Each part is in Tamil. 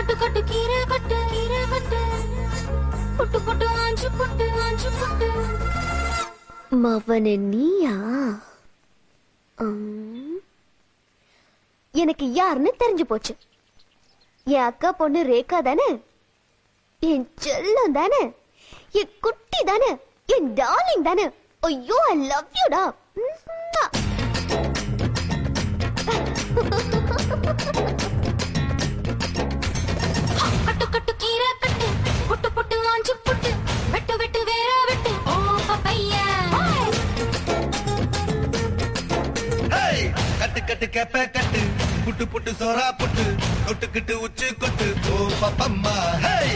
கட்டு கட்டு கீரை கட்டு கீரை கட்டு புட்டு புட்டு ஆஞ்சு புட்டு ஆஞ்சு புட்டு மவன நீயா உம். எனக்கு யாருன்னு தெரிஞ்சு போச்சு என் அக்கா பொண்ணு ரேகா தானே என் செல்லம் தானே என் குட்டி தானே என் டார்லிங் தானே ஐயோ ஐ லவ் யூடா கட்டு கட்டு கீரை கட்டு புட்டு புட்டு ஆஞ்சு புட்டு வெட்டு வெட்டு வேற வெட்டு ஓ பப்பையா ஹேய் கட்டு கட்டு கேப்ப கட்டு புட்டு புட்டு சோறா புட்டு கொட்டுக்கிட்டு உச்சி கொட்டு ஓ பப்பம்மா ஹேய்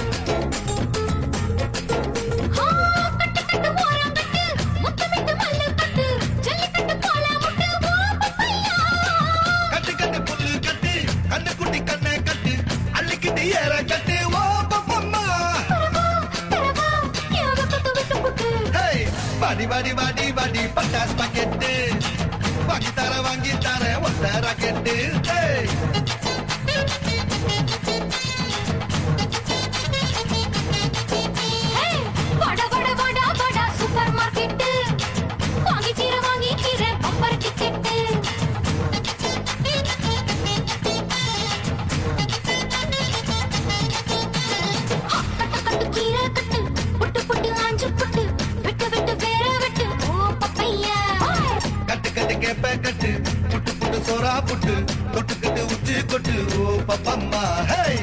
ஆ, கட்டு கட்டு ஓரம் கட்டு முத்தமிட்டு மல்லு கட்டு ஜல்லிக்கட்டு போல முட்டு ஓ பப்பையா கட்டு கட்டு புல்லு கட்டு கண்ணு குட்டி கண்ணை கட்டு அள்ளிக்கிட்டு ஏற கட்டு ஓ பப்பம்மா தரவா யாக கட்டு விட்டு புட்டு ஹேய் வாடி வாடி வாடி வாடி பட்டாஸ் பாக்கெட்டு வாங்கி தர வாங்கி தர ஒத்த ராக்கெட்டு ஹேய் ஹே வட வட வட வட சூப்பர் மார்க்கெட் வாங்கி சீர வாங்கி சீர பம்பர் டிக்கெட் கட்டு கட்டு கீரை கட்டு புட்டு புட்டு ஆஞ்சு புட்டு விட்டு விட்டு வேற விட்டு ஓ பப்பையா கட்டு கட்டு கேப்ப கட்டு புட்டு புட்டு சோறா புட்டு கொட்டுக்கிட்டு உச்சி கொட்டு ஓ பப்பம்மா ஹேய்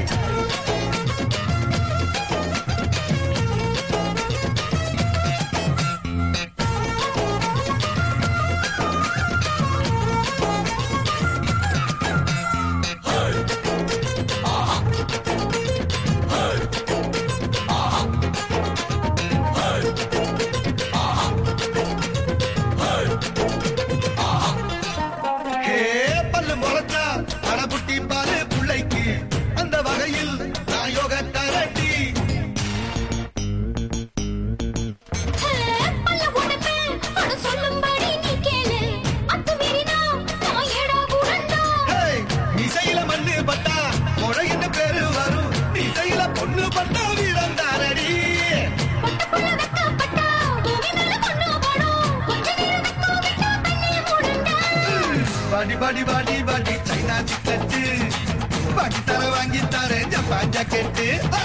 ஹே பல்லு முளைச்சா அடபுட்டி பாரு புள்ளைக்கு அந்த வகையில் நான் யோக தரட்டி ஹே பல்ல உடைப்பே அட சொல்லும்படி நீ கேளு அத்துமீறினா நான் ஏடா கூடண்டா ஹே இசையில மண்ணு பட்டா முழையின்னு பேரு வரும் இசையில பொண்ணு பட்டா வீரம் தாரடி பட்டுப்புள்ள வெக்கப்பட்டா பூமி மேல மண்ணு படும் கொஞ்ச நேரம் வெக்க விட்டா தண்ணி மூடுண்டா வாடி வாடி வாடி வாடி சைனா சிக்கட்டு வாங்கி தர வாங்கி தர ஜப்பான் ஜாக்கெட்டு ஆ.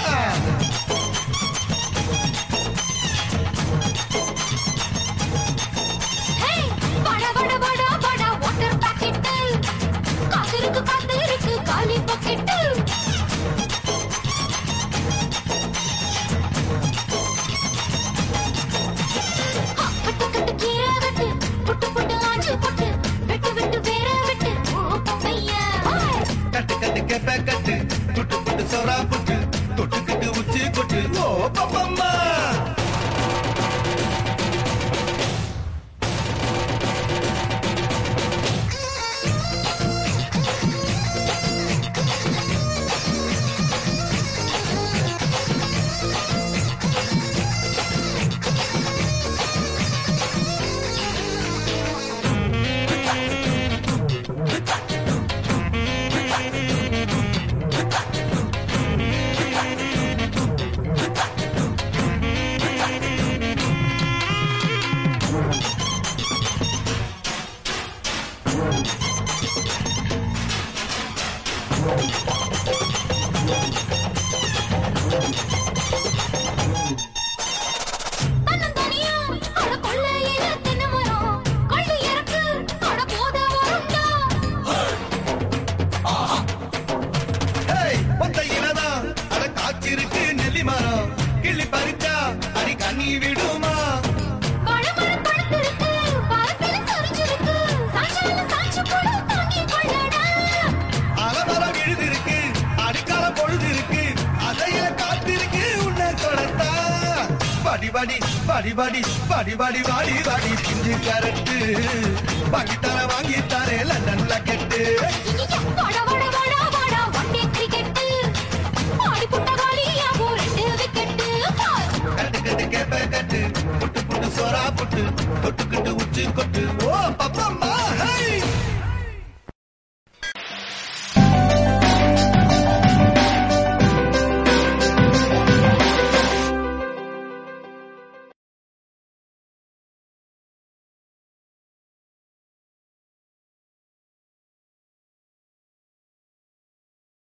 ஹே வட வட வட வட வாட்டர் பாக்கெட் காத்திருக்கு காத்திருக்கு காலி பாக்கெட் கட்டு கட்டு கீரை வெட்டு புட்டு புட்டு ஆஞ்சு புட்டு வெட்டு வெட்டு வேற வெட்டு ஓ பப்பையா கட்டு கட்டு கேப்ப கட்டு புட்டு புட்டு சோறா புட்டு தொட்டுக்கிட்டு உச்சி கொட்டு ஓ பப்பம்மா தன்னந்தனியா அட கொள்ளையில தென்னை மரம் கள்ளு இறக்கு அட போத வருண்டா ஹேய் ஒத்த இனதான் அட காய்ச்சிருக்கு நெல்லி மரம் கிள்ளி பறிச்சா அடி கண்ணி விடுமா பழமரம் பழுத்திருக்கு பழத்தில சரிஞ்சிருக்கு சாய்ச்சாலும் சாய்ச்சி போடு தாங்கி கொள்ளடா அலமரம் விழுதிருக்கு அடிக்கால பொழுது இருக்கு அதையில காத்திருக்கு உன்னை தொடத்தா படி படி படி படி படி படி வாடி வாடி பிஞ்சு கரட்டு வாங்கி தர வாங்கி தரே லண்டன்ல கெட்டு வட வட வட வட வண்டி கிரிக்கெட் ஆடி புட்ட காலியாவோ ரெண்டு விக்கெட் கட்டு கட்டு கேப்ப கட்டு புட்டு புட்டு சோறா புட்டு தொட்டுக்கிட்டு உச்சி கொட்டு ஓ